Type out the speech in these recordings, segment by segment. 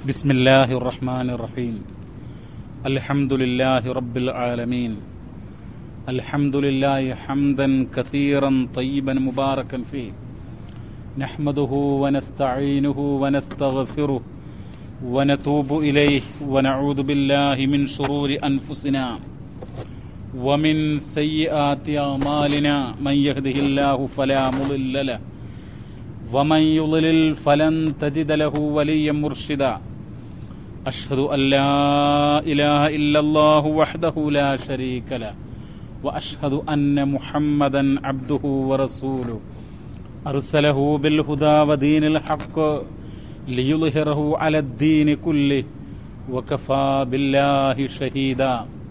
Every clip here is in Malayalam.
بسم الله الرحمن الرحيم الحمد لله رب العالمين الحمد لله حمدا كثيرا طيبا مباركا فيه نحمده ونستعينه ونستغفره ونتوب اليه ونعوذ بالله من شرور انفسنا ومن سيئات اعمالنا من يهده الله فلا مضل له ومن يضلل فلن تجد له وليا مرشدا أشهد أن لا إله إلا الله وحده لا شريك له وأشهد أن محمدا عبده ورسوله أرسله بالهدى ودين الحق ليظهره على الدين كله وكفى بالله شهيدا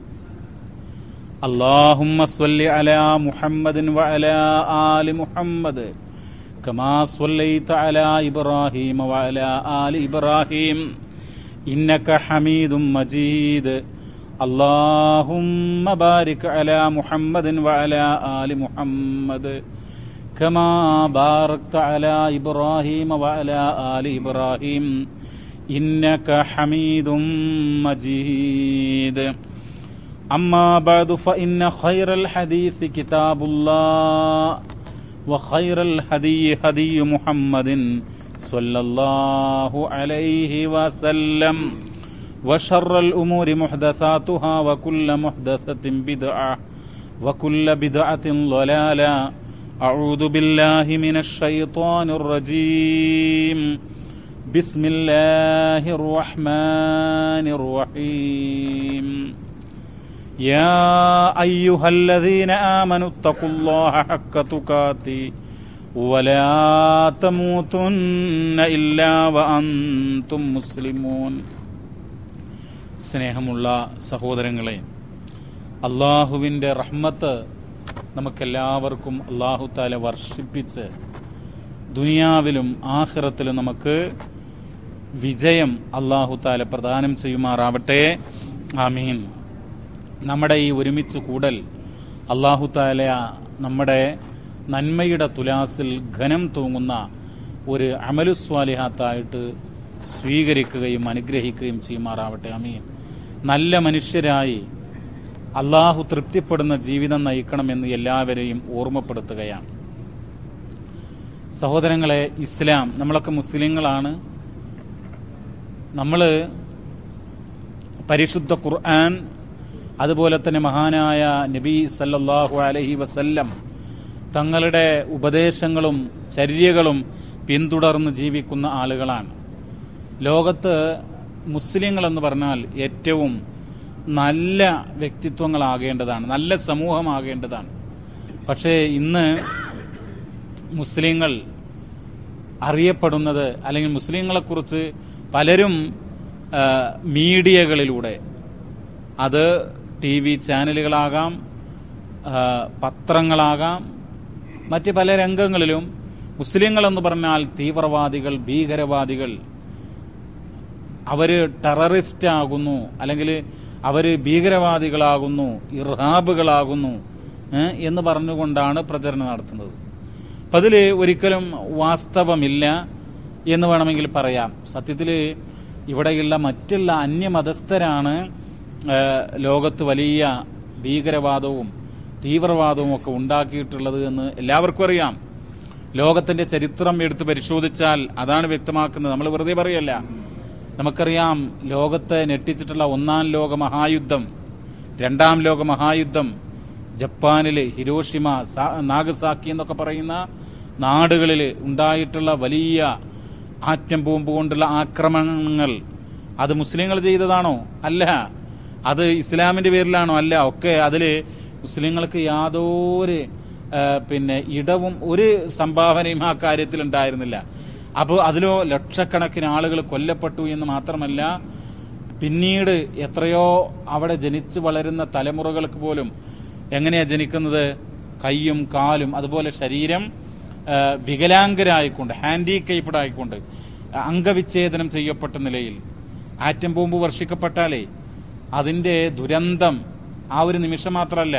اللهم صل على محمد وعلى آل محمد كما صليت على إبراهيم وعلى آل إبراهيم إنك حميد مجيد اللهم بارك على محمد وعلى آل محمد كما باركت على إبراهيم وعلى آل إبراهيم إنك حميد مجيد أما بعد فإن خير الحديث كتاب الله وخير الهدي هدي محمد صلى الله عليه وسلم وشر الأمور محدثاتها وكل محدثة بدعة وكل بدعة ضلالة أعوذ بالله من الشيطان الرجيم بسم الله الرحمن الرحيم يا أيها الذين آمنوا اتقوا الله حق تقاته ولا تموتن إلا وأنتم مسلمون സ്നേഹമുള്ള സഹോദരങ്ങളെ അള്ളാഹുവിൻ്റെ റഹ്മത്ത് നമുക്കെല്ലാവർക്കും അള്ളാഹു താല വർഷിപ്പിച്ച് ദുനിയാവിലും ആഖിറത്തിലും നമുക്ക് വിജയം അള്ളാഹു താല പ്രദാനം ചെയ്യുമാറാവട്ടെ ആമീൻ നമ്മുടെ ഈ ഒരുമിച്ച് കൂടൽ അള്ളാഹു താല നമ്മുടെ നന്മയുടെ തുലാസിൽ ഘനം തൂങ്ങുന്ന ഒരു അമലുസ്വാലിഹാത്തായിട്ട് സ്വീകരിക്കുകയും അനുഗ്രഹിക്കുകയും ചെയ്യുമാറാവട്ടെ അമീൻ നല്ല മനുഷ്യരായി അള്ളാഹു തൃപ്തിപ്പെടുന്ന ജീവിതം നയിക്കണമെന്ന് എല്ലാവരെയും ഓർമ്മപ്പെടുത്തുകയാണ് സഹോദരങ്ങളെ ഇസ്ലാം നമ്മളൊക്കെ മുസ്ലിങ്ങളാണ് നമ്മൾ പരിശുദ്ധ ഖുർആൻ അതുപോലെ തന്നെ മഹാനായ നബി സല്ലല്ലാഹു അലഹി വസല്ലം തങ്ങളുടെ ഉപദേശങ്ങളും ചര്യകളും പിന്തുടർന്ന് ജീവിക്കുന്ന ആളുകളാണ് ലോകത്ത് മുസ്ലിങ്ങൾ എന്ന് പറഞ്ഞാൽ ഏറ്റവും നല്ല വ്യക്തിത്വങ്ങളാകേണ്ടതാണ് നല്ല സമൂഹമാകേണ്ടതാണ് പക്ഷേ ഇന്ന് മുസ്ലിങ്ങൾ അറിയപ്പെടുന്നത് അല്ലെങ്കിൽ മുസ്ലിങ്ങളെക്കുറിച്ച് പലരും മീഡിയകളിലൂടെ അത് ടി വി ചാനലുകളാകാം പത്രങ്ങളാകാം മറ്റ് പല രംഗങ്ങളിലും മുസ്ലിങ്ങൾ എന്ന് പറഞ്ഞാൽ തീവ്രവാദികൾ ഭീകരവാദികൾ അവർ ടെററിസ്റ്റ് ആകുന്നു അല്ലെങ്കിൽ അവർ ഭീകരവാദികളാകുന്നു ഇർഹാബുകളാകുന്നു എന്ന് പറഞ്ഞുകൊണ്ടാണ് പ്രചരണം നടത്തുന്നത് അപ്പം അതിൽ ഒരിക്കലും വാസ്തവമില്ല എന്ന് വേണമെങ്കിൽ പറയാം സത്യത്തിൽ ഇവിടെയുള്ള മറ്റുള്ള അന്യമതസ്ഥരാണ് ലോകത്ത് വലിയ ഭീകരവാദവും തീവ്രവാദവും ഒക്കെ ഉണ്ടാക്കിയിട്ടുള്ളത് എന്ന് എല്ലാവർക്കും അറിയാം ലോകത്തിന്റെ ചരിത്രം എടുത്ത് പരിശോധിച്ചാൽ അതാണ് വ്യക്തമാക്കുന്നത് നമ്മൾ വെറുതെ പറയല്ല നമുക്കറിയാം ലോകത്തെ ഞെട്ടിച്ചിട്ടുള്ള ഒന്നാം ലോക മഹായുദ്ധം രണ്ടാം ലോക മഹായുദ്ധം ജപ്പാനിൽ ഹിരോഷിമ നാഗസാക്കി എന്നൊക്കെ പറയുന്ന നാടുകളിൽ ഉണ്ടായിട്ടുള്ള വലിയ ആറ്റം ബോംബ് കൊണ്ടുള്ള ആക്രമണങ്ങൾ അത് മുസ്ലിങ്ങൾ ചെയ്തതാണോ അല്ല അത് ഇസ്ലാമിന്റെ പേരിലാണോ അല്ല ഒക്കെ അതിൽ മുസ്ലിങ്ങൾക്ക് യാതൊരു പിന്നെ ഇടവും ഒരു സംഭാവനയും ആ കാര്യത്തിൽ ഉണ്ടായിരുന്നില്ല അപ്പോൾ അതിലോ ലക്ഷക്കണക്കിന് ആളുകൾ കൊല്ലപ്പെട്ടു എന്ന് മാത്രമല്ല പിന്നീട് എത്രയോ അവിടെ ജനിച്ചു വളരുന്ന തലമുറകൾക്ക് പോലും എങ്ങനെയാ ജനിക്കുന്നത് കൈയും കാലും അതുപോലെ ശരീരം വികലാംഗരായിക്കൊണ്ട് ഹാൻഡിക്കേപ്ഡ് ആയിക്കൊണ്ട് അംഗവിച്ഛേദനം ചെയ്യപ്പെട്ട നിലയിൽ ആറ്റം ബോംബ് വർഷിക്കപ്പെട്ടാലേ അതിൻ്റെ ദുരന്തം ആ ഒരു നിമിഷം മാത്രമല്ല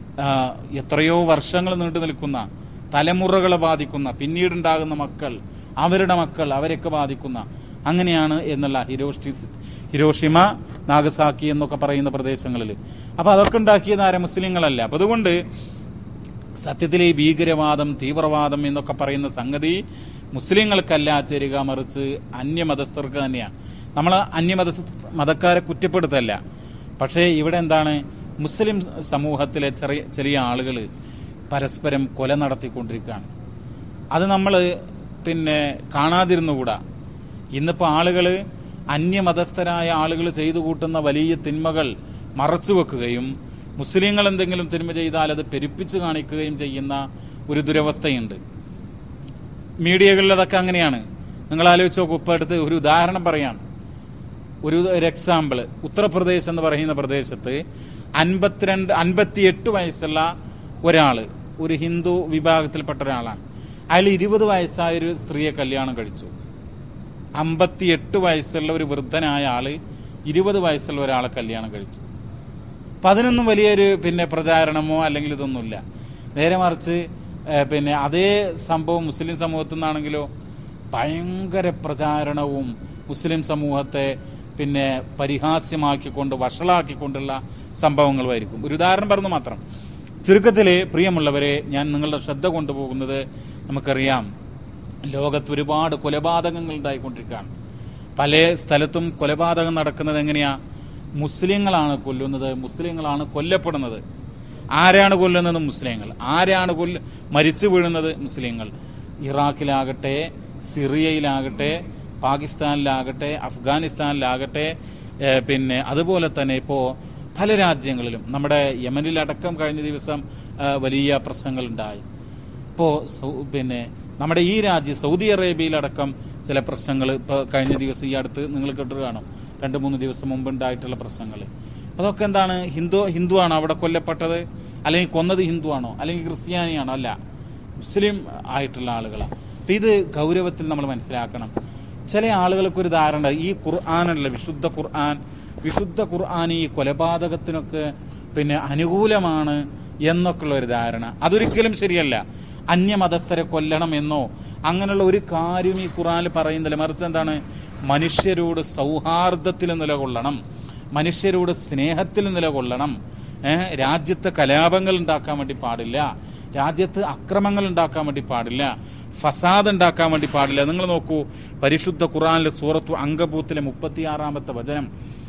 എത്രയോ വർഷങ്ങൾ നീണ്ടു നിൽക്കുന്ന തലമുറകളെ ബാധിക്കുന്ന പിന്നീടുണ്ടാകുന്ന മക്കൾ അവരുടെ മക്കൾ അവരെയൊക്കെ ബാധിക്കുന്ന അങ്ങനെയാണ് എന്നുള്ള ഹിരോഷിസ് ഹിരോഷിമ നാഗസാക്കി എന്നൊക്കെ പറയുന്ന പ്രദേശങ്ങളിൽ അപ്പോൾ അതൊക്കെ ഉണ്ടാക്കിയത് ആരെ മുസ്ലിങ്ങളല്ല അപ്പോൾ അതുകൊണ്ട് സത്യത്തിൽ ഈ ഭീകരവാദം തീവ്രവാദം എന്നൊക്കെ പറയുന്ന സംഗതി മുസ്ലിങ്ങൾക്കല്ല ചേരുക മറിച്ച് അന്യമതസ്ഥർക്ക് തന്നെയാണ് നമ്മൾ അന്യമത മതക്കാരെ കുറ്റപ്പെടുത്തല്ല പക്ഷേ ഇവിടെ എന്താണ് മുസ്ലിം സമൂഹത്തിലെ ചെറിയ ചെറിയ ആളുകൾ പരസ്പരം കൊല നടത്തിക്കൊണ്ടിരിക്കുകയാണ് അത് നമ്മൾ പിന്നെ കാണാതിരുന്നുകൂടാ ഇന്നിപ്പോൾ ആളുകൾ അന്യമതസ്ഥരായ ആളുകൾ ചെയ്തു കൂട്ടുന്ന വലിയ തിന്മകൾ മറച്ചു വെക്കുകയും മുസ്ലിങ്ങൾ എന്തെങ്കിലും തിന്മ ചെയ്താൽ അത് പെരുപ്പിച്ച് കാണിക്കുകയും ചെയ്യുന്ന ഒരു ദുരവസ്ഥയുണ്ട് മീഡിയകളിൽ അതൊക്കെ അങ്ങനെയാണ് നിങ്ങൾ ആലോചിച്ച് നോക്കൂ ഇപ്പം അടുത്ത് ഒരു ഉദാഹരണം പറയാം ഒരു ഒരു എക്സാമ്പിൾ ഉത്തർപ്രദേശ് എന്ന് പറയുന്ന പ്രദേശത്ത് അൻപത്തിരണ്ട് അൻപത്തിയെട്ട് വയസ്സുള്ള ഒരാൾ ഒരു ഹിന്ദു വിഭാഗത്തിൽപ്പെട്ട ഒരാളാണ് അയാൾ ഇരുപത് വയസ്സായ ഒരു സ്ത്രീയെ കല്യാണം കഴിച്ചു അമ്പത്തിയെട്ട് വയസ്സുള്ള ഒരു വൃദ്ധനായ ആള് ഇരുപത് വയസ്സുള്ള ഒരാളെ കല്യാണം കഴിച്ചു അപ്പം അതിനൊന്നും വലിയൊരു പിന്നെ പ്രചാരണമോ അല്ലെങ്കിൽ ഇതൊന്നുമില്ല നേരെ മറിച്ച് ഏഹ്, പിന്നെ അതേ സംഭവം മുസ്ലിം സമൂഹത്തിൽ നിന്നാണെങ്കിലോ ഭയങ്കര പ്രചാരണവും മുസ്ലിം സമൂഹത്തെ പിന്നെ പരിഹാസ്യമാക്കിക്കൊണ്ട് വഷളാക്കിക്കൊണ്ടുള്ള സംഭവങ്ങളുമായിരിക്കും ഒരു ഉദാഹരണം പറഞ്ഞു മാത്രം ചുരുക്കത്തിൽ പ്രിയമുള്ളവരെ ഞാൻ നിങ്ങളുടെ ശ്രദ്ധ കൊണ്ടുപോകുന്നത് നമുക്കറിയാം ലോകത്ത് ഒരുപാട് കൊലപാതകങ്ങൾ ഉണ്ടായിക്കൊണ്ടിരിക്കുകയാണ് പല സ്ഥലത്തും കൊലപാതകം നടക്കുന്നത് എങ്ങനെയാ മുസ്ലിങ്ങളാണ് കൊല്ലുന്നത് മുസ്ലിങ്ങളാണ് കൊല്ലപ്പെടുന്നത് ആരാണ് കൊല്ലുന്നത് മുസ്ലിങ്ങൾ ആരാണ് കൊല്ല മരിച്ചു വീഴുന്നത് മുസ്ലിങ്ങൾ ഇറാഖിലാകട്ടെ സിറിയയിലാകട്ടെ പാകിസ്ഥാനിലാകട്ടെ അഫ്ഗാനിസ്ഥാനിലാകട്ടെ ഏഹ് പിന്നെ അതുപോലെ തന്നെ ഇപ്പോൾ പല രാജ്യങ്ങളിലും നമ്മുടെ യമനിലടക്കം കഴിഞ്ഞ ദിവസം ആ, വലിയ പ്രശ്നങ്ങളുണ്ടായി ഇപ്പോൾ പിന്നെ നമ്മുടെ ഈ രാജ്യം സൗദി അറേബ്യയിലടക്കം ചില പ്രശ്നങ്ങൾ ഇപ്പോൾ കഴിഞ്ഞ ദിവസം ഈ അടുത്ത് നിങ്ങൾ കേട്ടു കാണും രണ്ട് മൂന്ന് ദിവസം മുമ്പ് ഉണ്ടായിട്ടുള്ള പ്രശ്നങ്ങൾ അതൊക്കെ എന്താണ് ഹിന്ദു ഹിന്ദു ആണോ അവിടെ കൊല്ലപ്പെട്ടത് അല്ലെങ്കിൽ കൊന്നത് ഹിന്ദു ആണോ അല്ലെങ്കിൽ ക്രിസ്ത്യാനിയാണോ അല്ല മുസ്ലിം ആയിട്ടുള്ള ആളുകളാണ് അപ്പം ഇത് ഗൗരവത്തിൽ നമ്മൾ മനസ്സിലാക്കണം ചില ആളുകൾക്ക് ഒരു ധാരണ ഉണ്ട്. ഈ ഖുർആാനല്ല വിശുദ്ധ ഖുർആൻ വിശുദ്ധ ഖുർആൻ ഈ കൊലപാതകത്തിനൊക്കെ പിന്നെ അനുകൂലമാണ് എന്നൊക്കെയുള്ള ഒരു ധാരണ അതൊരിക്കലും ശരിയല്ല അന്യമതസ്ഥരെ കൊല്ലണം എന്നോ അങ്ങനെയുള്ള ഒരു കാര്യം ഈ ഖുർആനിൽ പറയുന്നില്ല മറിച്ച് എന്താണ് മനുഷ്യരോട് സൗഹാർദ്ദത്തിൽ നിലകൊള്ളണം മനുഷ്യരോട് സ്നേഹത്തിൽ നിലകൊള്ളണം ഏഹ് രാജ്യത്ത് കലാപങ്ങൾ ഉണ്ടാക്കാൻ വേണ്ടി പാടില്ല രാജ്യത്ത് അക്രമങ്ങൾ ഉണ്ടാക്കാൻ വേണ്ടി പാടില്ല ഫസാദ് ഉണ്ടാക്കാൻ വേണ്ടി പാടില്ല നിങ്ങൾ നോക്കൂ പരിശുദ്ധ ഖുറാനിലെ സൂറത്തു അങ്കബൂത്തിലെ മുപ്പത്തിയാറാമത്തെ വചനം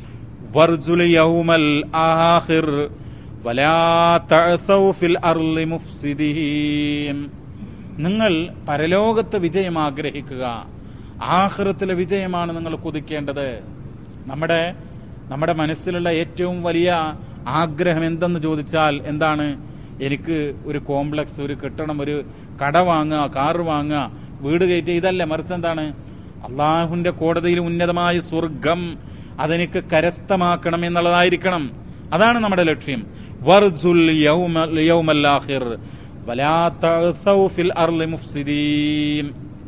വർജുൽ യൗമൽ ആഖിർ വലാ തഅസൗ ഫിൽ അർളി മുഫ്സിദീൻ നിങ്ങൾ പരലോകത്തെ വിജയം ആഗ്രഹിക്കുക ആഹ്റത്തിലെ വിജയമാണ് നിങ്ങൾ കൊതിക്കേണ്ടത് നമ്മുടെ നമ്മുടെ മനസ്സിലുള്ള ഏറ്റവും വലിയ ആഗ്രഹം എന്തെന്ന് ചോദിച്ചാൽ എന്താണ് എനിക്ക് ഒരു കോംപ്ലക്സ് ഒരു കെട്ടിടം ഒരു കട വാങ്ങുക കാറ് വാങ്ങുക വീട് കയറ്റുക ഇതല്ല മറിച്ച് എന്താണ് അള്ളാഹുവിന്റെ കോടതിയിൽ ഉന്നതമായ സ്വർഗം അതെനിക്ക് കരസ്ഥമാക്കണം എന്നുള്ളതായിരിക്കണം അതാണ് നമ്മുടെ ലക്ഷ്യം വർജുൽ യൗമ- യൗമൽ ആഖിർ വലാ തഅസൗ ഫിൽ അർളി മുഫ്സിദീൻ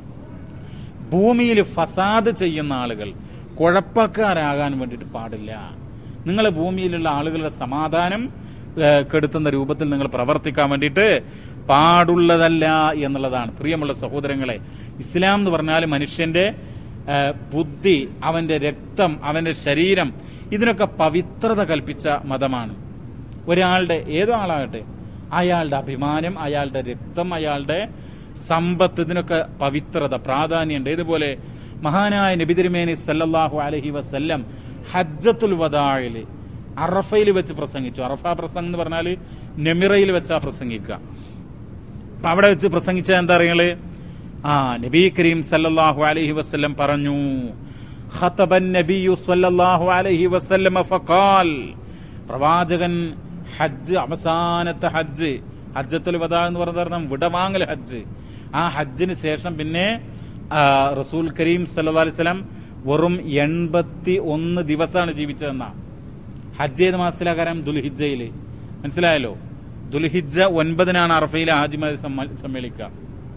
ഭൂമിയിൽ ഫസാദ് ചെയ്യുന്ന ആളുകൾ കുഴപ്പക്കാരാകാൻ വേണ്ടിയിട്ട് പാടില്ല നിങ്ങൾ ഭൂമിയിലുള്ള ആളുകളുടെ സമാധാനം ഏഹ്, കെടുത്തുന്ന രൂപത്തിൽ നിങ്ങൾ പ്രവർത്തിക്കാൻ വേണ്ടിയിട്ട് പാടുള്ളതല്ല എന്നുള്ളതാണ് പ്രിയമുള്ള സഹോദരങ്ങളെ ഇസ്ലാം എന്ന് പറഞ്ഞാൽ മനുഷ്യന്റെ ഏഹ്, ബുദ്ധി അവന്റെ രക്തം അവന്റെ ശരീരം ഇതിനൊക്കെ പവിത്രത കൽപ്പിച്ച മതമാണ് ഒരാളുടെ ഏതോ ആളാകട്ടെ അയാളുടെ അഭിമാനം അയാളുടെ രക്തം അയാളുടെ സമ്പത്ത് ഇതിനൊക്കെ പവിത്രത പ്രാധാന്യമുണ്ട് ഇതുപോലെ മഹാനായ നബി തിരുമേനി സല്ലല്ലാഹു അലൈഹി വസല്ലം ഹജ്ജത്തുൽ വദാഇൽ അറഫയിൽ വെച്ച് പ്രസംഗിച്ചു അറഫ പ്രസംഗം എന്ന് പറഞ്ഞാൽ നെമിറയിൽ വെച്ചാ പ്രസംഗിക്കുക അപ്പൊ അവിടെ വെച്ച് പ്രസംഗിച്ച എന്താ അറിയങ്ങള് ആ നബി കരീം സല്ലല്ലാഹു അലൈഹി വസല്ലം പറഞ്ഞു ഖതബൻ നബിയു സല്ലല്ലാഹു അലൈഹി വസല്ലം ഫഖാൽ പ്രവാചകൻ ഹജ്ജ് അവസാനത്തെ ഹജ്ജ് ഹജ്ജത്തുൽ വദാ എന്ന് പറഞ്ഞ വിടവാങ്ങൽ ഹജ്ജ് ആ ഹജ്ജിന് ശേഷം പിന്നെ ആ, റസൂൽ കരീം സല്ലല്ലാഹു അലൈഹി വസല്ലം വെറും എൺപത്തി ഒന്ന് ദിവസമാണ് ജീവിച്ചതെന്നാ ഹജ്ജ് ഏത് മാസത്തിലാകാരം ദുൽഹിജയില് മനസ്സിലായല്ലോ ദുൽഹിജ ഒൻപതിനാണ് അറഫയിലെ ഹാജിമാരി സമ്മേളിക്കുക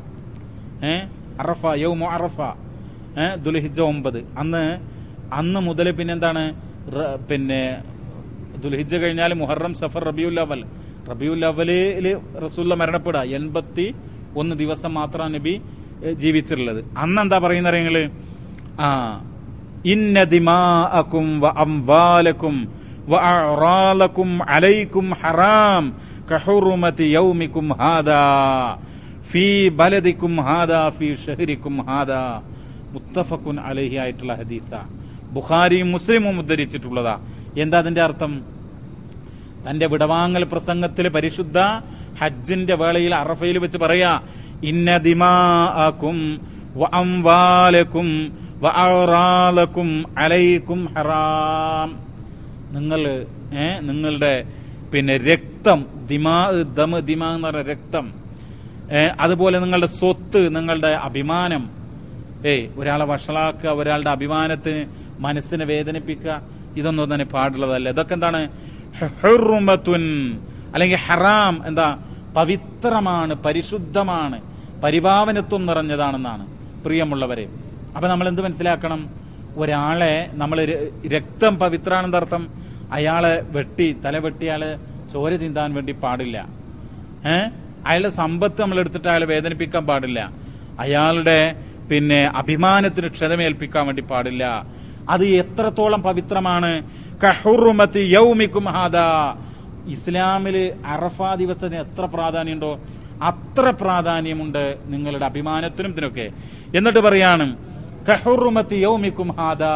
ഏ അറഫ യൗമു അറഫ ഏ ദുൽഹിജ ഒമ്പത് അന്ന് അന്ന് മുതൽ പിന്നെന്താണ് റ- പിന്നെ ദുൽഹിജ കഴിഞ്ഞാൽ മുഹറം സഫർ റബിയുൽ അവൽ റബിയുൽ അവലില് റസൂല്ല മരണപ്പെടുക എൺപത്തി ഒന്ന് ദിവസം മാത്രം നബി ഏ, ജീവിച്ചിട്ടുള്ളത് അന്ന് എന്താ പറയുന്ന നിങ്ങള് ആ ഇന്ന ദിമാഅക്കും വ അംവാലക്കും വ അഅറാലക്കും അലൈക്കും ഹറാം കഹുറുമതി യൗമിക്കും ഹാദാ ഫീ ബലദിക്കും ഹാദാ ഫീ ഷഹരിക്കും ഹാദാ മുത്തഫഖുൻ അലൈഹി ആയിട്ടുള്ള ഹദീസ ബുഖാരിയും മുസ്ലിമും ഉദ്ധരിച്ചിട്ടുള്ളതാ എന്താ അതിന്റെ അർത്ഥം തന്റെ വിടവാങ്ങൽ പ്രസംഗത്തിൽ പരിശുദ്ധ ഹജ്ജിന്റെ വേളയിൽ അറഫയിൽ വെച്ച് പറയാ ഇന്ന ദിമാഅക്കും വ അംവാലക്കും വ അറാലക്കും അലൈക്കും ഹറാം നിങ്ങൾ ഏ നിങ്ങളുടെ പിന്നെ രക്തം ദിമാ ദമ ദിമാ എന്ന് പറഞ്ഞ രക്തം ഏ അതുപോലെ നിങ്ങളുടെ സ്വത്ത് നിങ്ങളുടെ അഭിമാനം ഏയ് ഒരാളെ വഷളാക്കുക ഒരാളുടെ അഭിമാനത്തിന് മനസ്സിനെ വേദനിപ്പിക്കുക ഇതൊന്നും തന്നെ പാടുള്ളതല്ല ഇതൊക്കെ എന്താണ് ഹുറുമത്തുൻ അല്ലെങ്കിൽ ഹറാം എന്താ പവിത്രമാണ് പരിശുദ്ധമാണ് പരിഭാവനത്വം നിറഞ്ഞതാണെന്നാണ് പ്രിയമുള്ളവരെ അപ്പൊ നമ്മൾ എന്ത് മനസ്സിലാക്കണം ഒരാളെ നമ്മൾ രക്തം പവിത്രാണെന്ന് അർത്ഥം അയാളെ വെട്ടി തല വെട്ടിയാള് ചോര ചിന്താൻ വേണ്ടി പാടില്ല ഏഹ് അയാളുടെ സമ്പത്ത് നമ്മൾ എടുത്തിട്ട് അയാളെ വേദനിപ്പിക്കാൻ പാടില്ല അയാളുടെ പിന്നെ അഭിമാനത്തിന് ക്ഷതമേൽപ്പിക്കാൻ വേണ്ടി പാടില്ല അത് എത്രത്തോളം പവിത്രമാണ് കഹുറുമത്തി യൗമിക്കും ഹാദാ ഇസ്ലാമില് അറഫ ദിവസത്തിന് എത്ര പ്രാധാന്യമുണ്ടോ അത്ര പ്രാധാന്യമുണ്ട് നിങ്ങളുടെ അഭിമാനത്തിനും ഇതിനൊക്കെ എന്നിട്ട് പറയാണ് കഹുറുമത്തി യൗമിക്കും ഹാദാ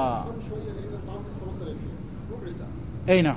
ഏനാ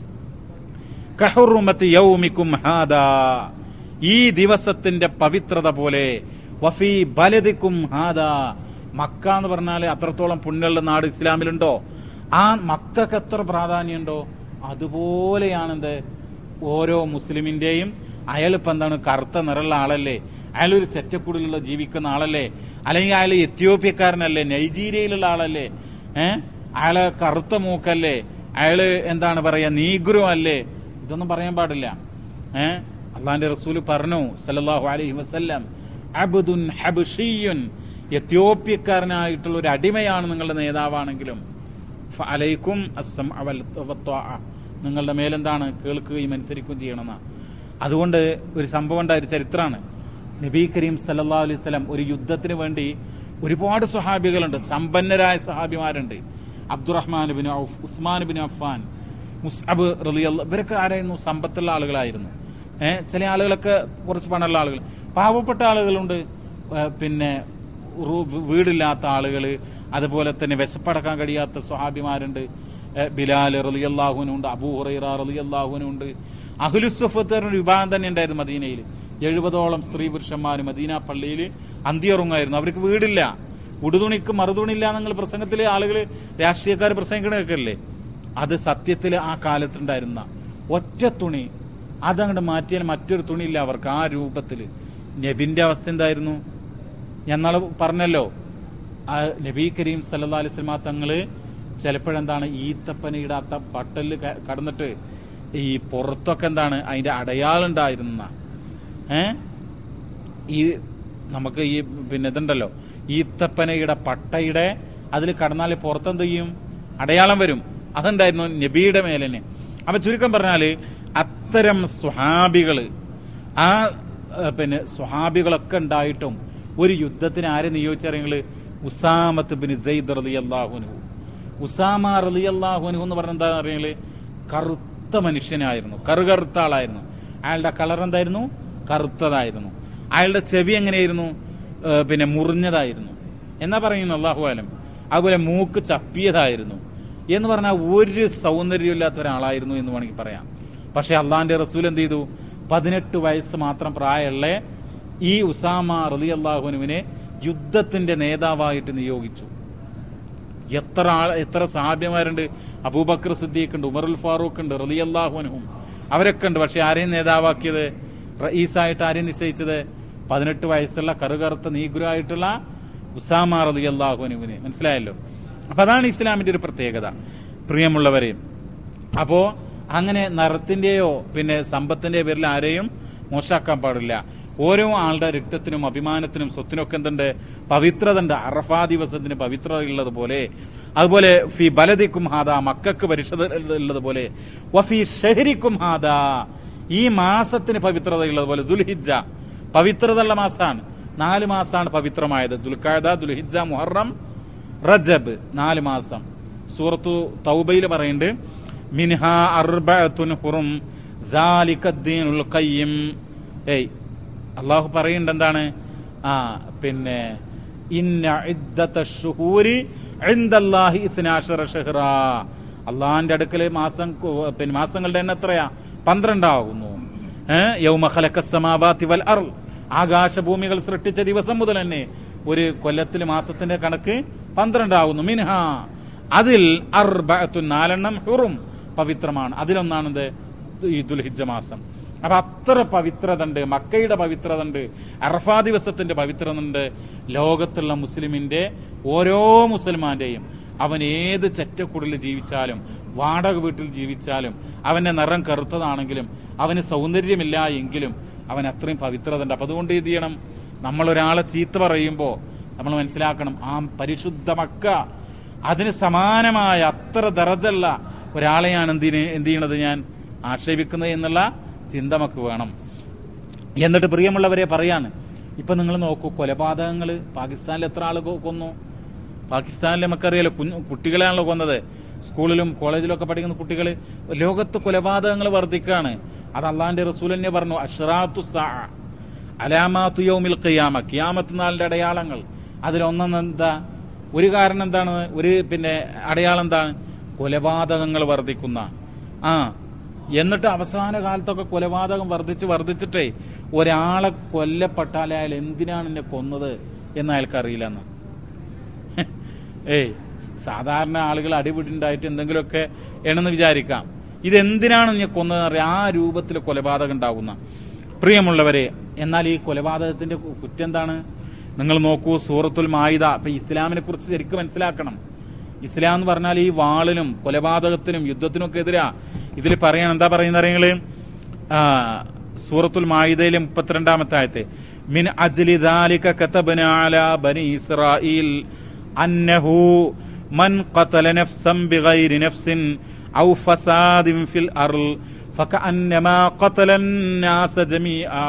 കഹുറുമത്തി യൗമിക്കും ഹാദാ ഈ ദിവസത്തിന്റെ പവിത്രത പോലെ വഫി ബലദിക്കും ഹാദാ മക്ക എന്ന് പറഞ്ഞാൽ അത്രത്തോളം പുണ്യമുള്ള നാട് ഇസ്ലാമിലുണ്ടോ ആ മക്കൾക്ക് എത്ര പ്രാധാന്യമുണ്ടോ അതുപോലെയാണെന്ത് ഓരോ മുസ്ലിമിന്റെയും അയാൾ ഇപ്പൊ എന്താണ് കറുത്ത നിറമുള്ള ആളല്ലേ അയാൾ ഒരു സെറ്റക്കുടിലുള്ള ജീവിക്കുന്ന ആളല്ലേ അല്ലെങ്കിൽ അയാൾ എത്യോപ്യക്കാരനല്ലേ നൈജീരിയയിലുള്ള ആളല്ലേ ഏഹ് അയാള് കറുത്ത മൂക്കല്ലേ അയാള് എന്താണ് പറയാ നീഗ്രോ അല്ലേ ഇതൊന്നും പറയാൻ പാടില്ല ഏ അള്ളാന്റെ റസൂല് പറഞ്ഞു സല്ലല്ലാഹു അലൈഹി വസല്ലം അബ്ദുൻ ഹബ്ഷിയുൻ എത്യോപ്യക്കാരനായിട്ടുള്ള ഒരു അടിമയാണ് നിങ്ങളുടെ നേതാവാണെങ്കിലും അലൈക്കും അസം നിങ്ങളുടെ മേലെന്താണ് കേൾക്കുകയും അനുസരിക്കുകയും ചെയ്യണമെന്ന അതുകൊണ്ട് ഒരു സംഭവം ഉണ്ടായ ഒരു ചരിത്രമാണ് നബി കരീം സല്ലല്ലാഹു അലൈഹി വസല്ലം ഒരു യുദ്ധത്തിന് വേണ്ടി ഒരുപാട് സ്വഹാബികളുണ്ട് സമ്പന്നരായ സഹാബിമാരുണ്ട് Abdurrahman bin Auf Usman bin Affan Musab റളിയല്ല ഇവരൊക്കെ ആരായിരുന്നു സമ്പത്തുള്ള ആളുകളായിരുന്നു ഏഹ് ചില ആളുകളൊക്കെ കുറച്ച് പണമുള്ള ആളുകൾ പാവപ്പെട്ട ആളുകളുണ്ട് ഏഹ് പിന്നെ റൂ- വീടില്ലാത്ത ആളുകൾ അതുപോലെ തന്നെ വിശപ്പടക്കാൻ കഴിയാത്ത സ്വഹാബിമാരുണ്ട് ഏഹ് ബിലാൽ റളിയല്ലാഹുനുണ്ട് അബൂ ഹുറൈറ റളിയല്ലാഹുനുണ്ട് അഹ്ലുസുഫത്ത് ഒരു വിഭാഗം തന്നെ ഉണ്ടായിരുന്നു മദീനയിൽ എഴുപതോളം സ്ത്രീ പുരുഷന്മാർ മദീന പള്ളിയിൽ അന്തിയുറങ്ങായിരുന്നു അവർക്ക് വീടില്ല ഉടുതുണിക്ക് മറുതുണില്ല നിങ്ങൾ പ്രസംഗത്തിൽ ആളുകൾ രാഷ്ട്രീയക്കാർ പ്രസംഗിക്കണൊക്കെയല്ലേ അത് സത്യത്തിൽ ആ കാലത്തുണ്ടായിരുന്ന ഒറ്റ തുണി അതങ്ങോട്ട് മാറ്റിയാൽ മറ്റൊരു തുണിയില്ല അവർക്ക് ആ രൂപത്തിൽ നബിന്റെ അവസ്ഥ എന്തായിരുന്നു ഞാൻ നാളെ പറഞ്ഞല്ലോ ആ നബി കരീം സല്ലല്ലാഹു അലൈഹി വസല്ലമ തങ്ങള് ചിലപ്പോഴെന്താണ് ഈത്തപ്പനയിടാത്ത ബട്ടലിൽ ക- കടന്നിട്ട് ഈ പുറത്തൊക്കെ എന്താണ് അതിന്റെ അടയാളുണ്ടായിരുന്ന ഏ ഈ നമുക്ക് ഈ പിന്നെ ഇതുണ്ടല്ലോ ഈത്തപ്പനയുടെ പട്ടയുടെ അതിൽ കടന്നാൽ പുറത്തെന്ത് ചെയ്യും അടയാളം വരും അതുണ്ടായിരുന്നു നബിയുടെ മേലനെ അപ്പൊ ചുരുക്കം പറഞ്ഞാല് അത്തരം സ്വഹാബികള് ആ ഏഹ്, പിന്നെ സ്വഹാബികളൊക്കെ ഉണ്ടായിട്ടും ഒരു യുദ്ധത്തിന് ആരെ നിയോഗിച്ചറിയങ്ങള് ഉസാമത്ത് ബിൻ സെയ്ദ് റളിയല്ലാഹുനു ഉസാമ റളിയല്ലാഹുനു എന്ന് പറഞ്ഞ എന്താ അറിയങ്ങള് കറുത്ത മനുഷ്യനായിരുന്നു കറുകറുത്ത ആളായിരുന്നു അയാളുടെ കളർ എന്തായിരുന്നു കറുത്തതായിരുന്നു അയാളുടെ ചെവി എങ്ങനെയായിരുന്നു ഏഹ്, പിന്നെ മുറിഞ്ഞതായിരുന്നു എന്നാ പറയുന്നു അള്ളാഹു ആലം അതുപോലെ മൂക്ക് ചപ്പിയതായിരുന്നു എന്ന് പറഞ്ഞാൽ ഒരു സൗന്ദര്യമില്ലാത്ത ഒരാളായിരുന്നു എന്ന് വേണമെങ്കിൽ പറയാം പക്ഷെ അള്ളാന്റെ റസൂൽ എന്ത് ചെയ്തു പതിനെട്ട് വയസ്സ് മാത്രം പ്രായമുള്ള ഈ ഉസാമ റലി അള്ളാഹുനുവിനെ യുദ്ധത്തിന്റെ നേതാവായിട്ട് നിയോഗിച്ചു എത്ര ആൾ എത്ര സാധ്യമാരുണ്ട് അബൂബക്കർ സിദ്ദീഖ് ഉണ്ട് ഉമറുൽ ഫാറൂഖ് ഉണ്ട് റലി അള്ളാഹുനും അവരൊക്കെ ഉണ്ട് പക്ഷെ ആരെയും നേതാവാക്കിയത് റഈസായിട്ട് ആരെയും നിശ്ചയിച്ചത് പതിനെട്ട് വയസ്സുള്ള കറുകറുത്ത നീഗുരായിട്ടുള്ള ഉസാമ റലി അള്ളാഹുനുവിന് മനസ്സിലായല്ലോ അപ്പൊ അതാണ് ഇസ്ലാമിന്റെ ഒരു പ്രത്യേകത പ്രിയമുള്ളവരെ അപ്പോ അങ്ങനെ നിറത്തിന്റെയോ പിന്നെ സമ്പത്തിന്റെയോ പേരിൽ ആരെയും മോശാക്കാൻ പാടില്ല ഓരോ ആളുടെ രക്തത്തിനും അഭിമാനത്തിനും സ്വത്തിനൊക്കെ എന്തുണ്ട് പവിത്രത ഉണ്ട് അറഫാ ദിവസത്തിന് പവിത്രത ഉള്ളതുപോലെ അതുപോലെ ഫി ബലദിക്കും ഹാദ മക്കൾക്ക് പരിശുദ്ധ ഉള്ളതുപോലെ വഫി ഷഹരിക്കും ഹാദ ഈ മാസത്തിന് പവിത്രത ഉള്ളതുപോലെ ദുൽഹിജ പവിത്രതയുള്ള മാസമാണ് നാല് മാസമാണ് പവിത്രമായത് ദുൽഖാദ ദുൽഹിജ മുഹറം റജബ് നാല് മാസം സൂറത്തു തൗബയിൽ പറയുന്നുണ്ട് മിൻഹ അർബഅത്തുൻ ഹുറും ذَلِكَ الدِّينُ الْقَيِّمُ ഏയ് അള്ളാഹു പറയുന്നുണ്ട് എന്താണ് ആ പിന്നെ ഇന്ന ഇദ്ദത്ത ഷുഹൂരി ഇൻദല്ലാഹി ഇസ്നാശറ ഷഹ്റ അള്ളാഹിന്റെ അടുക്കല് മാസം കു- പിന്നെ മാസങ്ങളുടെ എണ്ണം എത്രയാ പന്ത്രണ്ടാകുന്നു ഏഹ് യൗമ ഖലഖ സമാവാതി വൽ അർൾ ആകാശഭൂമികൾ സൃഷ്ടിച്ച ദിവസം മുതൽ തന്നെ ഒരു കൊല്ലത്തിൽ മാസത്തിന്റെ കണക്ക് പന്ത്രണ്ടാകുന്നു മിൻഹ അതിൽ അർബഅത്തു നാലെണ്ണം ഹുറും പവിത്രമാണ് അതിലൊന്നാണെന്ത് ഈ ദുൽഹിജ്ജ മാസം അപ്പൊ അത്ര പവിത്രത ഉണ്ട് മക്കയുടെ പവിത്രത ഉണ്ട് അറഫാ ദിവസത്തിന്റെ പവിത്രത ഉണ്ട് ലോകത്തുള്ള മുസ്ലിമിന്റെ ഓരോ മുസൽമാന്റെയും അവൻ ഏത് ചെറ്റക്കുടലിൽ ജീവിച്ചാലും വാടക വീട്ടിൽ ജീവിച്ചാലും അവന്റെ നിറം കറുത്തതാണെങ്കിലും അവന് സൗന്ദര്യമില്ല എങ്കിലും അവൻ അത്രയും പവിത്രത ഉണ്ട് അപ്പൊ അതുകൊണ്ട് എന്ത് ചെയ്യണം നമ്മൾ ഒരാളെ ചീത്ത പറയുമ്പോൾ നമ്മൾ മനസ്സിലാക്കണം ആ പരിശുദ്ധ മക്ക അതിന് സമാനമായ അത്ര ദറജല്ല ഒരാളെയാണ് എന്തിന് എന്ത് ചെയ്യണത് ഞാൻ ആക്ഷേപിക്കുന്നത് എന്നുള്ള ചിന്ത നമുക്ക് വേണം എന്നിട്ട് പ്രിയമുള്ളവരെ പറയാണ് ഇപ്പൊ നിങ്ങൾ നോക്കൂ കൊലപാതകങ്ങൾ പാകിസ്ഥാനിൽ എത്ര ആൾ കൊന്നു പാകിസ്ഥാനിൽ നമുക്കറിയാലോ കുഞ്ഞു കുട്ടികളെയാണല്ലോ കൊന്നത് സ്കൂളിലും കോളേജിലും ഒക്കെ പഠിക്കുന്ന കുട്ടികൾ ലോകത്ത് കൊലപാതകങ്ങൾ വർദ്ധിക്കുകയാണ് അത് അള്ളാന്റെ റസൂൽ തന്നെ പറഞ്ഞു അഷ്റാത്തു സാ അലാമാത്തു യൗമിൽ ഖിയാമ ഖിയാമത്ത് നാളിന്റെ അടയാളങ്ങൾ അതിലൊന്നെന്ന് എന്താ ഒരു കാരണം എന്താണ് ഒരു പിന്നെ അടയാളം എന്താണ് കൊലപാതകങ്ങൾ വർദ്ധിക്കുന്ന ആ എന്നിട്ട് അവസാന കാലത്തൊക്കെ കൊലപാതകം വർദ്ധിച്ച് വർദ്ധിച്ചിട്ടേ ഒരാളെ കൊല്ലപ്പെട്ടാൽ അയാൾ എന്തിനാണ് എന്നെ കൊന്നത് എന്ന് അയാൾക്ക് അറിയില്ലെന്ന് ഏയ് സാധാരണ ആളുകൾ അടിപിടിണ്ടായിട്ട് എന്തെങ്കിലുമൊക്കെ എണെന്ന് വിചാരിക്കാം ഇതെന്തിനാണ് ഞാൻ കൊന്നതെന്ന് അറിയാം ആ രൂപത്തിൽ കൊലപാതകം ഉണ്ടാകുന്ന പ്രിയമുള്ളവരെ എന്നാൽ ഈ കൊലപാതകത്തിന്റെ കു- കുറ്റം എന്താണ് നിങ്ങൾ നോക്കൂ സൂറത്തുൽ മായിദ ഇപ്പൊ ഇസ്ലാമിനെ കുറിച്ച് ശരിക്കും മനസ്സിലാക്കണം ഇസ്ലാം എന്ന് പറഞ്ഞാൽ ഈ വാളിനും കൊലപാതകത്തിനും യുദ്ധത്തിനും ഒക്കെ എതിരാ ഇതിൽ പറയാൻ എന്താ പറയുന്നത് അറിയങ്ങള് ആ, സൂറത്തുൽ മായിദയിലെ മുപ്പത്തിരണ്ടാമത്തെ ആയത്തെ മിൻ അജ്ലി ദാലിക കതബന അലാ ബനി ഇസ്രായീൽ അന്നഹു മൻ ഖതല നഫ്സൻ ബിഗൈരി നഫ്സിൻ ഔ ഫസാദിൻ ഫിൽ അർൾ ഫകഅന്നമാ ഖതല الناس ജമീആ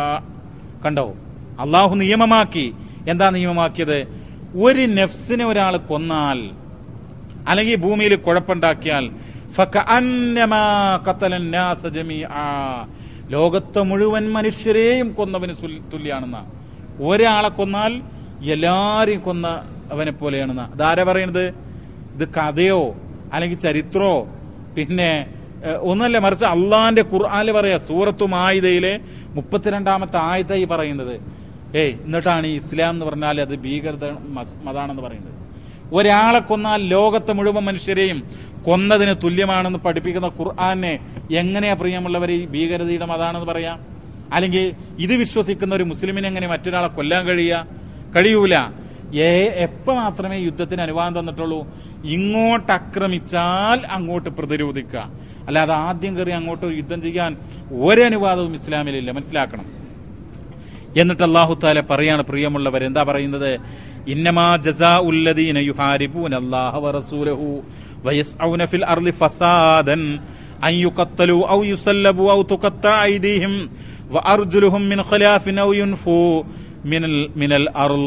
കണ്ടോ അള്ളാഹു നിയമമാക്കി എന്താ നിയമമാക്കിയത് ഒരു നഫ്സിനെ ഒരാൾ കൊന്നാൽ അല്ലെങ്കിൽ ഭൂമിയിൽ കുഴപ്പമുണ്ടാക്കിയാൽ ഫകഅന്നമാ ഖതല الناس ജമീആ ലോകത്തെ മുഴുവൻ മനുഷ്യരെയും കൊന്നവന് സുൽ- തുല്യാണെന്ന ഒരാളെ കൊന്നാൽ എല്ലാരെയും കൊന്ന അവനെ പോലെയാണെന്ന അതാരാ പറയണത് ഇത് കഥയോ അല്ലെങ്കിൽ ചരിത്രമോ പിന്നെ ഏഹ്, ഒന്നല്ല മറിച്ച് അള്ളാന്റെ ഖുർആാനിൽ പറയാ സൂറത്തു മായിദയിലെ മുപ്പത്തിരണ്ടാമത്തെ ആയത്തായി പറയുന്നത് ഏയ് എന്നിട്ടാണ് ഈ ഇസ്ലാം എന്ന് പറഞ്ഞാൽ അത് ഭീകരത മസ്- മതാണെന്ന് പറയുന്നത് ഒരാളെ കൊന്നാൽ ലോകത്തെ മുഴുവൻ മനുഷ്യരെയും കൊന്നതിന് തുല്യമാണെന്ന് പഠിപ്പിക്കുന്ന ഖുർആനെ എങ്ങനെയാ പ്രിയമുള്ളവർ ഈ ഭീകരതയുടെ മതാണെന്ന് പറയാം അല്ലെങ്കിൽ ഇത് വിശ്വസിക്കുന്ന ഒരു മുസ്ലിമിനെ എങ്ങനെ മറ്റൊരാളെ കൊല്ലാൻ കഴിയുക കഴിയൂല ഏ എപ്പോ മാത്രമേ യുദ്ധത്തിന് അനുവാദം തന്നിട്ടുള്ളൂ ഇങ്ങോട്ട് ആക്രമിച്ചാൽ അങ്ങോട്ട് പ്രതിരോധിക്കുക അല്ലാതെ ആദ്യം കയറി അങ്ങോട്ട് യുദ്ധം ചെയ്യാൻ ഒരനുവാദവും ഇസ്ലാമിലില്ല മനസ്സിലാക്കണം എന്നിട്ട് അള്ളാഹു താല പറയാണ് പ്രിയമുള്ളവർ എന്താ പറയുന്നത് ഇന്നമാ ജസാ ഉല്ലദീന യുഹാരിബൂന അല്ലാഹ വറസൂലഹു വയസ്ഔന ഫിൽ അർളി ഫസാദൻ അൻ യുഖത്തലു ഔ യുസല്ലബു ഔ തുഖത്ത ഐദീഹിം വഅർജുലുഹും മിൻ ഖിലാഫിൻ ഔ യുൻഫു മിനൽ മിനൽ അർൾ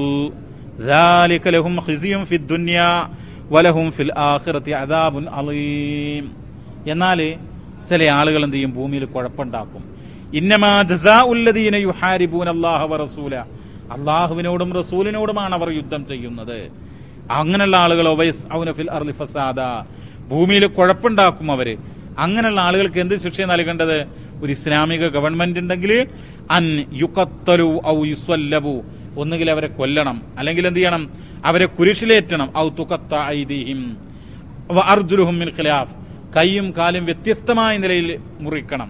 ذلك لهم خزي في الدنيا ولهم في الآخرة عذاب عظيم എന്നാൽ ചില ആളുകൾ എന്ത് ചെയ്യും ഭൂമിയിൽ കുഴപ്പമുണ്ടാക്കും ഇന്നമാ ജസാഉല്ലദീന യുഹാരിബൂന അല്ലാഹ വറസൂല അള്ളാഹുവിനോടും റസൂലിനോടുമാണ് അവർ യുദ്ധം ചെയ്യുന്നത് അങ്ങനെയുള്ള ആളുകൾ ഒവൈസ് ഔന ഫിൽ അർളി ഫസാദ ഭൂമിയിൽ കുഴപ്പമുണ്ടാക്കും അവര് അങ്ങനെയുള്ള ആളുകൾക്ക് എന്ത് ശിക്ഷ നൽകേണ്ടത് ഒരു ഇസ്ലാമിക ഗവൺമെന്റ് ഉണ്ടെങ്കിൽ അൻ യുക്കത്തലു ഔ യുസ്വല്ലബു ഒന്നുകിൽ അവരെ കൊല്ലണം അല്ലെങ്കിൽ എന്ത് ചെയ്യണം അവരെ കുരിശിലേറ്റണം ഔ തുക്കത്ത ഐദിഹിം വ അർജുലുഹും മിൻ ഖിലാഫ് കൈയും കാലും വ്യത്യസ്തമായ നിലയിൽ മുറിക്കണം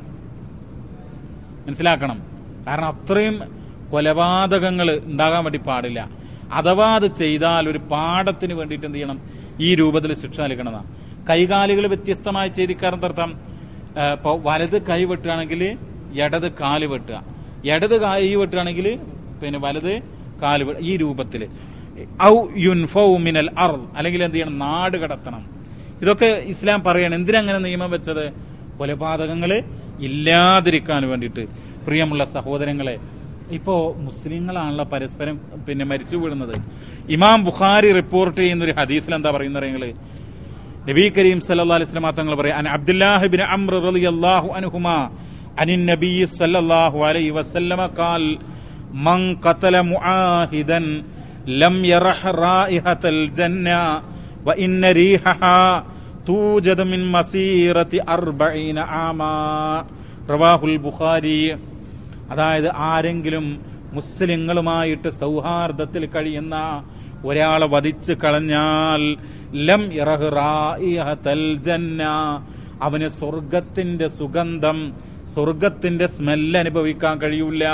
മനസ്സിലാക്കണം കാരണം അത്രയും കൊലപാതകങ്ങൾ ഉണ്ടാകാൻ വേണ്ടി പാടില്ല അഥവാ അത് ചെയ്താൽ ഒരു പാഠത്തിന് വേണ്ടിയിട്ട് എന്ത് ചെയ്യണം ഈ രൂപത്തിൽ ശിക്ഷ നൽകണതാണ് കൈകാലുകൾ വ്യത്യസ്തമായി ചെയ്തിക്കാരൻ തർത്ഥം ഇപ്പോൾ വലത് കൈ വെട്ടുകയാണെങ്കിൽ ഇടത് കാല് വെട്ടുക ഇടത് കൈ വെട്ടുകയാണെങ്കിൽ പിന്നെ വലത് കാല് വെ- ഈ രൂപത്തിൽ ഔ യുൻഫൗ മിനൽ അർ അല്ലെങ്കിൽ എന്ത് ചെയ്യണം നാട് കടത്തണം ഇതൊക്കെ ഇസ്ലാം പറയണം എന്തിനങ്ങനെ നിയമം വെച്ചത് കൊലപാതകങ്ങൾ ഇല്ലാതിരിക്കാൻ വേണ്ടിയിട്ട് പ്രിയമുള്ള സഹോദരങ്ങളെ ഇപ്പോ മുസ്ലിങ്ങളാണല്ലോ പരസ്പരം പിന്നെ മരിച്ചു വീഴുന്നത് ഇമാം ബുഖാരി റിപ്പോർട്ട് ചെയ്യുന്ന ഒരു ഹദീസിൽ എന്താ പറയുന്നത് നിങ്ങള് നബി കരീം സല്ലല്ലാഹു അലൈഹി വസല്ലം തങ്ങൾ പറയാം അൻ അബ്ദുല്ലാഹി ഇബ്നു അംർ റളിയല്ലാഹു അൻഹുമാ അനിൻ നബി സല്ലല്ലാഹു അലൈഹി വസല്ലമ ഖാൽ മൻ ഖതല മുആഹിദൻ ലം യറഹ് റായിഹത്തൽ ജന്ന വഇന്ന റീഹഹാ തൂജദ് മിൻ മസീറത്തി അർബഈന ആമാ റവാഹുൽ ബുഖാരി അതായത് ആരെങ്കിലും മുസ്ലിങ്ങളുമായിട്ട് സൗഹാർദ്ദത്തിൽ കഴിയുന്ന ഒരാളെ വധിച്ചു കളഞ്ഞാൽ ലം ഇറഹ് റായിഹത്തൽ ജന്ന അവന് സ്വർഗത്തിന്റെ സുഗന്ധം സ്വർഗത്തിന്റെ സ്മെല്ല് അനുഭവിക്കാൻ കഴിയൂല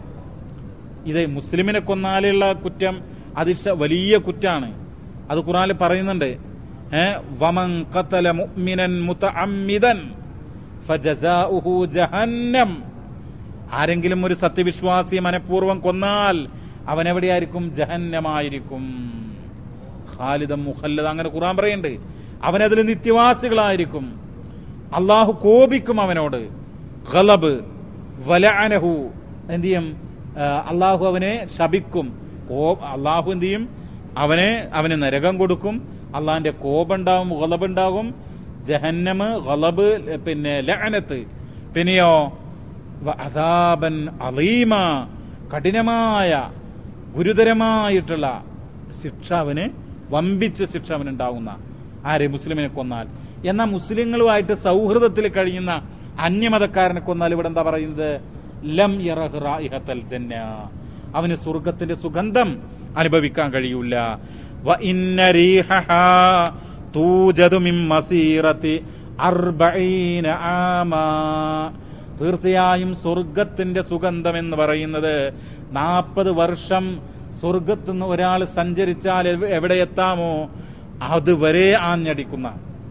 ഇത് മുസ്ലിമിനെ കൊന്നാലുള്ള കുറ്റം അതിഷ വലിയ കുറ്റാണ് അത് ഖുറാനിൽ പറയുന്നുണ്ട് ഏ വമൻ ഖതല മുഅ്മിനൻ മുതഅമ്മിദൻ ഫജസാഉഹു ജഹന്നം ആരെങ്കിലും ഒരു സത്യവിശ്വാസിയെ മനഃപൂർവ്വം കൊന്നാൽ അവൻ എവിടെയായിരിക്കും ജഹന്നമായിരിക്കും ഖാലിദം മുഖല്ലദ് അങ്ങനെ ഖുറാൻ പറയുന്നുണ്ട് അവനതിൽ നിത്യവാസികളായിരിക്കും അള്ളാഹു കോപിക്കും അവനോട് ഖലബ് വലഅനഹു എന്ത് ചെയ്യും ആ, അള്ളാഹു അവനെ ശപിക്കും കോ അള്ളാഹു എന്ത് ചെയ്യും അവനെ അവന് നരകം കൊടുക്കും അള്ളാഹിന്റെ കോപുണ്ടാവും ഗളബുണ്ടാകും ജഹന്നമ് ഗളബ് പിന്നെ ലഅനത്ത് പിന്നെയോ വ അദാബൻ അലീമ കഠിനമായ ഗുരുതരമായിട്ടുള്ള ശിക്ഷ അവന് വമ്പിച്ച ശിക്ഷ അവനുണ്ടാവുന്ന ആരെ മുസ്ലിമിനെ കൊന്നാൽ എന്നാൽ മുസ്ലിങ്ങളുമായിട്ട് സൗഹൃദത്തിൽ കഴിയുന്ന അന്യമതക്കാരനെ കൊന്നാൽ ഇവിടെ എന്താ പറയുന്നത് ലം യറഹ് റായിഹത്തൽ ജന്ന അവന് സ്വർഗത്തിന്റെ സുഗന്ധം അനുഭവിക്കാൻ കഴിയൂല വ ഇന്ന റീഹഹാ തൂജദു മിൻ മസീറത്തി അർബഈന ആമാ തീർച്ചയായും സ്വർഗത്തിന്റെ സുഗന്ധം എന്ന് പറയുന്നത് നാൽപ്പത് വർഷം സ്വർഗത്തുനിന്ന് ഒരാൾ സഞ്ചരിച്ചാൽ എവ- എവിടെ എത്താമോ അതുവരെ ആഞ്ഞടിക്കുന്ന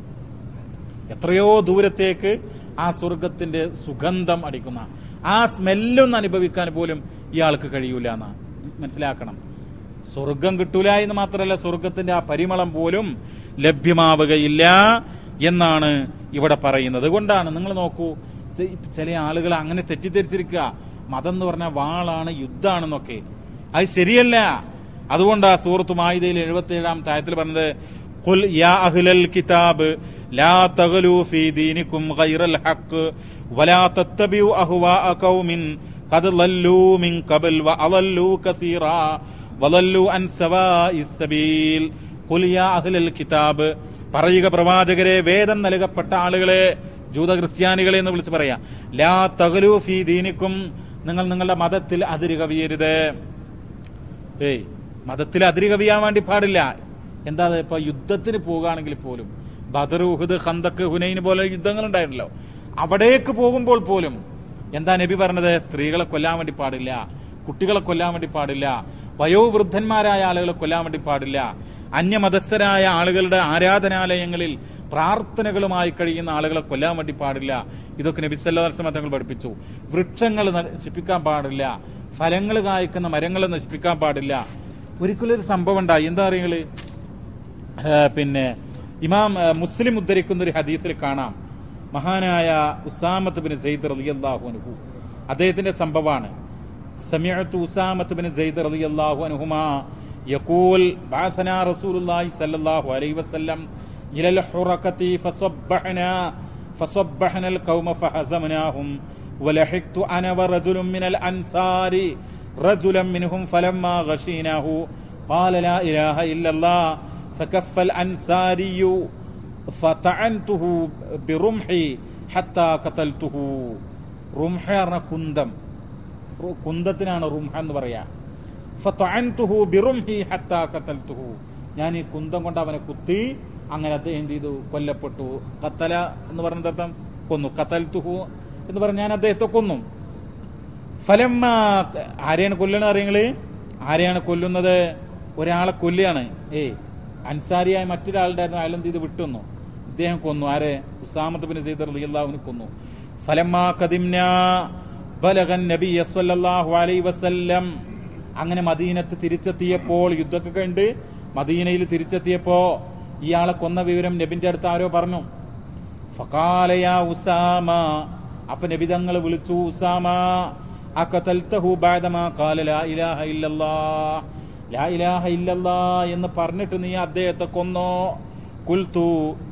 എത്രയോ ദൂരത്തേക്ക് ആ സ്വർഗത്തിന്റെ സുഗന്ധം അടിക്കുന്ന ആ സ്മെല്ലൊന്ന് അനുഭവിക്കാൻ പോലും ഇയാൾക്ക് കഴിയൂല എന്നാ മനസ്സിലാക്കണം സ്വർഗം കിട്ടൂല എന്ന് മാത്രമല്ല സ്വർഗത്തിന്റെ ആ പരിമളം പോലും ലഭ്യമാവുകയില്ല എന്നാണ് ഇവിടെ പറയുന്നത് കൊണ്ടാണ് നിങ്ങൾ നോക്കൂ ചെ- ചില ആളുകൾ അങ്ങനെ തെറ്റിദ്ധരിച്ചിരിക്കുക മതം എന്ന് പറഞ്ഞാൽ വാളാണ് യുദ്ധാണെന്നൊക്കെ അത് ശരിയല്ല അതുകൊണ്ട് ആ സൂറത്ത് മായിദയിൽ എഴുപത്തി ഏഴാം തായത്തിൽ പറഞ്ഞത് قل يا أهل الكتاب لا تغلوا في دينكم غير الحق ولا تتبعوا أهواء قوم قد ضلوا من قبل وأضلوا كثيرا وضلوا عن سواء السبيل قل يا أهل الكتاب പറയുക പ്രവാചകരെ വേദം നൽകപ്പെട്ട ആളുകളെ ജൂത ക്രിസ്ത്യാനികളെ എന്ന് വിളിച്ച് പറയാ ലാ തകലു ഫീ ദീനിക്കും നിങ്ങൾ നിങ്ങളുടെ മതത്തിൽ അതിര് കവിയരുത് ഏയ് മതത്തിൽ അതിര് കവിയാൻ വേണ്ടി പാടില്ല എന്താ അത് ഇപ്പൊ യുദ്ധത്തിന് പോകുകയാണെങ്കിൽ പോലും ബദർ ഉഹുദ് ഖന്തക്ക് ഹുനൈന് പോലെ യുദ്ധങ്ങൾ ഉണ്ടായിരുന്നല്ലോ അവിടേക്ക് പോകുമ്പോൾ പോലും എന്താ നബി പറഞ്ഞത് സ്ത്രീകളെ കൊല്ലാൻ വേണ്ടി പാടില്ല കുട്ടികളെ കൊല്ലാൻ വേണ്ടി പാടില്ല വയോവൃദ്ധന്മാരായ ആളുകളെ കൊല്ലാൻ വേണ്ടി പാടില്ല അന്യമതസ്ഥരായ ആളുകളുടെ ആരാധനാലയങ്ങളിൽ പ്രാർത്ഥനകളുമായി കഴിയുന്ന ആളുകളെ കൊല്ലാൻ വേണ്ടി പാടില്ല ഇതൊക്കെ നബി സല്ലല്ലാഹു അലൈഹി വസല്ലം തങ്ങൾ പഠിപ്പിച്ചു വൃക്ഷങ്ങൾ നശിപ്പിക്കാൻ പാടില്ല ഫലങ്ങൾ കായ്ക്കുന്ന മരങ്ങൾ നശിപ്പിക്കാൻ പാടില്ല ഒരിക്കലും ഒരു സംഭവം ഉണ്ടായി എന്താ അറിയങ്ങള് പിന്നെ ഇമാം ആ, മുസ്ലിം ഉദ്ധരിക്കുന്ന ഒരു ഹദീസിൽ കാണാം മഹാനായ ഉസാമത്ത് ബിൻ സെയ്ദ് റളിയല്ലാഹു അൻഹു അദ്ദേഹത്തിന്റെ സംഭവമാണ് സമിഅത്തു ഉസാമത്ത് ബിൻ സെയ്ദ് റളിയല്ലാഹു അൻഹുമാ യഖൂൽ ബഅസനാ റസൂലുള്ളാഹി സ്വല്ലല്ലാഹു അലൈഹി വസല്ലം ഇലൽ ഹുറഖതി ഫസബ്ബഹനാ ഫസബ്ബഹന القوم فهزمناهم ولحقت انا ورجل من الانصار رجلا منهم فلما غشيناه قال لا اله الا الله فكف الانصاري فطعنته برمحي حتى قتلته റുംഹ പറഞ്ഞ കുന്തം റു- കുന്തത്തിനാണ് റുംഹ എന്ന് പറയാ ഫതഅൻതുഹു ബിറുംഹി ഹത്താ ഖതൽതുഹു ഞാൻ ഈ കുന്തം കൊണ്ട് അവനെ കുത്തി അങ്ങനെ അദ്ദേഹം എന്ത് ചെയ്തു കൊല്ലപ്പെട്ടു കത്തല എന്ന് പറഞ്ഞ അർത്ഥം കൊന്നു കത്തൽത്തുഹു എന്ന് പറഞ്ഞ ഞാൻ അദ്ദേഹത്തെ കൊന്നു ഫലമ്മ ആരെയാണ് കൊല്ലണത് അറിയങ്ങള് ആരെയാണ് കൊല്ലുന്നത് ഒരാളെ കൊല്ലുകയാണ് ഏയ് അൻസാരിയായ മറ്റൊരാളുടെ അയാൾ എന്ത് ചെയ്ത് വിട്ടുന്നു ഇദ്ദേഹം കൊന്നു ആരെ ഉസാമത്ത് ബിൻ സൈദ് റളിയല്ലാഹുവിനെ കൊന്നു ഫലമ്മ കദിംന ബലഗൻ നബിയ സ്വല്ലല്ലാഹു അലൈഹി വസല്ലം അങ്ങനെ മദീനത്ത് തിരിച്ചെത്തിയപ്പോൾ യുദ്ധമൊക്കെ കണ്ട് മദീനയിൽ തിരിച്ചെത്തിയപ്പോ ഇയാളെ കൊന്ന വിവരം നബിന്റെ അടുത്ത് ആരോ പറഞ്ഞു ഫഖാലയ ഉസാമ അപ്പൊ നബി തങ്ങൾ വിളിച്ചു ഉസാമ അഖതൽതഹു ബഅദമാ ഖാല ലാ ഇലാഹ ഇല്ലല്ലാ ലാ ഇലാഹ ഇല്ലല്ലാ എന്ന് പറഞ്ഞിട്ട് നീ അദ്ദേഹത്തെ കൊന്നോ കുൽത്തു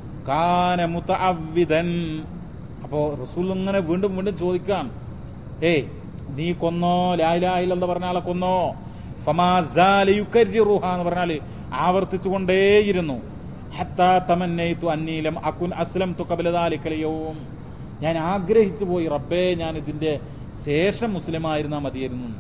കാന മുതഅവ്വിദൻ അപ്പോ റസൂൽ ഇങ്ങനെ വീണ്ടും വീണ്ടും ചോദിക്കാൻ ഏയ് നീ കൊന്നോ ലാ ഇലാഹ ഇല്ലല്ലാ പറഞ്ഞ ആളെ കൊന്നോ ഫമാ സാല യുകർരിറുഹ എന്ന് പറഞ്ഞാൽ ആവർത്തിച്ചു കൊണ്ടേയിരുന്നു ഹത്താ തമന്നൈതു അന്നീലം അകുൻ അസ്ലംതു ഖബല ദാലിക്കൽ യൗം ഞാൻ ആഗ്രഹിച്ചു പോയി റബ്ബേ ഞാൻ ഇതിന്റെ ശേഷം മുസ്ലിമായിരുന്നാ മതിയായിരുന്നു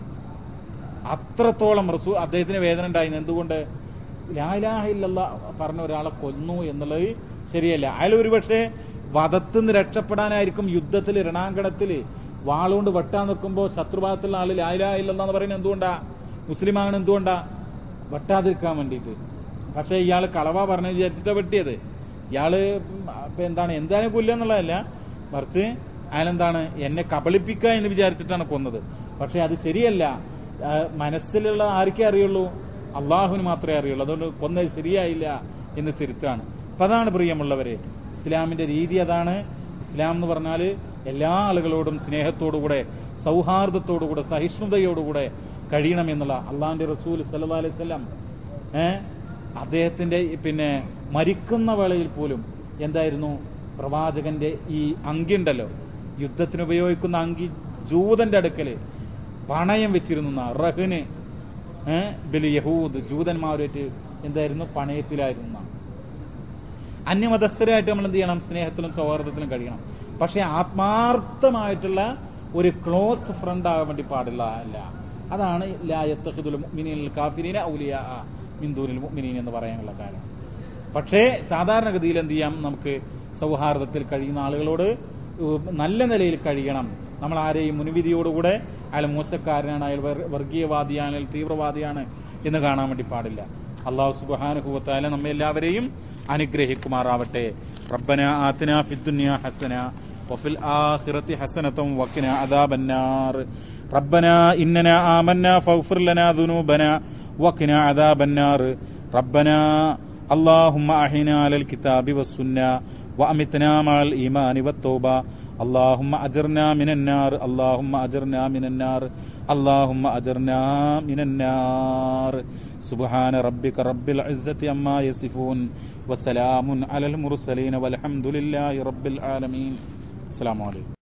അത്രത്തോളം റസൂ അദ്ദേഹത്തിന് വേദന ഉണ്ടായിരുന്നു എന്തുകൊണ്ട് ലാലാഹില്ല പറഞ്ഞ ഒരാളെ കൊന്നു എന്നുള്ളത് ശരിയല്ല അയാൾ ഒരുപക്ഷെ വധത്തുനിന്ന് രക്ഷപ്പെടാനായിരിക്കും യുദ്ധത്തിൽ രണാങ്കണത്തിൽ വാളുകൊണ്ട് വെട്ടാൻ നിൽക്കുമ്പോൾ ശത്രുഭാഗത്തുള്ള ആള് ലാലാഹില്ലെന്ന് പറയുന്നത് എന്തുകൊണ്ടാ മുസ്ലിമാണ് എന്തുകൊണ്ടാ വെട്ടാതിരിക്കാൻ വേണ്ടിയിട്ട് പക്ഷേ ഇയാൾ കളവ പറഞ്ഞു വിചാരിച്ചിട്ടാ വെട്ടിയത് ഇയാള് ഇപ്പൊ എന്താണ് എന്തായാലും കൊല്ലുക എന്നുള്ളതല്ല മറിച്ച് അയാളെന്താണ് എന്നെ കബളിപ്പിക്കുക എന്ന് വിചാരിച്ചിട്ടാണ് കൊന്നത് പക്ഷെ അത് ശരിയല്ല ആ, മനസ്സിലുള്ള ആർക്കേ അറിയുള്ളൂ അള്ളാഹുവിന് മാത്രമേ അറിയുള്ളൂ അതുകൊണ്ട് കൊന്നത് ശരിയായില്ല എന്ന് തിരുത്താണ് അപ്പൊ അതാണ് പ്രിയമുള്ളവരെ ഇസ്ലാമിന്റെ രീതി അതാണ് ഇസ്ലാം എന്ന് പറഞ്ഞാൽ എല്ലാ ആളുകളോടും സ്നേഹത്തോടുകൂടെ സൗഹാർദ്ദത്തോടുകൂടെ സഹിഷ്ണുതയോടുകൂടെ കഴിയണം എന്നുള്ള അള്ളാഹിന്റെ റസൂൽ സല്ലാ അലൈഹി സ്വല്ലാം ഏഹ് അദ്ദേഹത്തിന്റെ പിന്നെ മരിക്കുന്ന വേളയിൽ പോലും എന്തായിരുന്നു പ്രവാചകന്റെ ഈ അങ്കി ഉണ്ടല്ലോ യുദ്ധത്തിന് ഉപയോഗിക്കുന്ന അങ്കി ജൂതന്റെ അടുക്കല് പണയം വെച്ചിരുന്ന റഹ്ന് ഏഹ് ബലി യഹൂദ് ജൂതന്മാരുമായിട്ട് എന്തായിരുന്നു പണയത്തിലായിരുന്ന അന്യമതസ്ഥരായിട്ട് നമ്മൾ എന്ത് ചെയ്യണം സ്നേഹത്തിലും സൗഹാർദ്ദത്തിലും കഴിയണം പക്ഷെ ആത്മാർത്ഥമായിട്ടുള്ള ഒരു ക്ലോസ് ഫ്രണ്ട് ആകാൻ വേണ്ടി പാടില്ല അല്ല അതാണ് ലായത്തഹിദുൽ മുഅ്മിനീനൽ കാഫിരീന ഔലിയാ മിന്ദൂനിൽ മുഅ്മിനീൻ എന്ന് പറയാനുള്ള കാരണം പക്ഷേ സാധാരണഗതിയിൽ എന്ത് ചെയ്യാം നമുക്ക് സൗഹാർദ്ദത്തിൽ കഴിയുന്ന ആളുകളോട് ഉം, നല്ല നിലയിൽ കഴിയണം നമ്മൾ ആരെയും മുൻവിധിയോടുകൂടെ അയാൾ മോശക്കാരനാണ് അയാൾ വർ- വർഗീയവാദിയാണ് അയാൾ തീവ്രവാദിയാണ് എന്ന് കാണാൻ വേണ്ടി പാടില്ല അള്ളാഹു സുബാനുഭവത്താല നമ്മെ എല്ലാവരെയും അനുഗ്രഹിക്കുമാറാവട്ടെ റബ്ബന ആത്തിന ഫിദ്ദുനിയ ഹസന وفي الآخرة حسنة وقنا عذاب النار ربنا إننا آمنا فاغفر لنا ذنوبنا وقنا عذاب النار ربنا اللهم أحينا على الكتاب والسنة وأمتنا مع الإيمان والتوبة اللهم أجرنا من النار اللهم أجرنا من النار اللهم أجرنا من النار سبحان ربك رب العزة عما يصفون وسلام على المرسلين والحمد لله رب العالمين السلام عليكم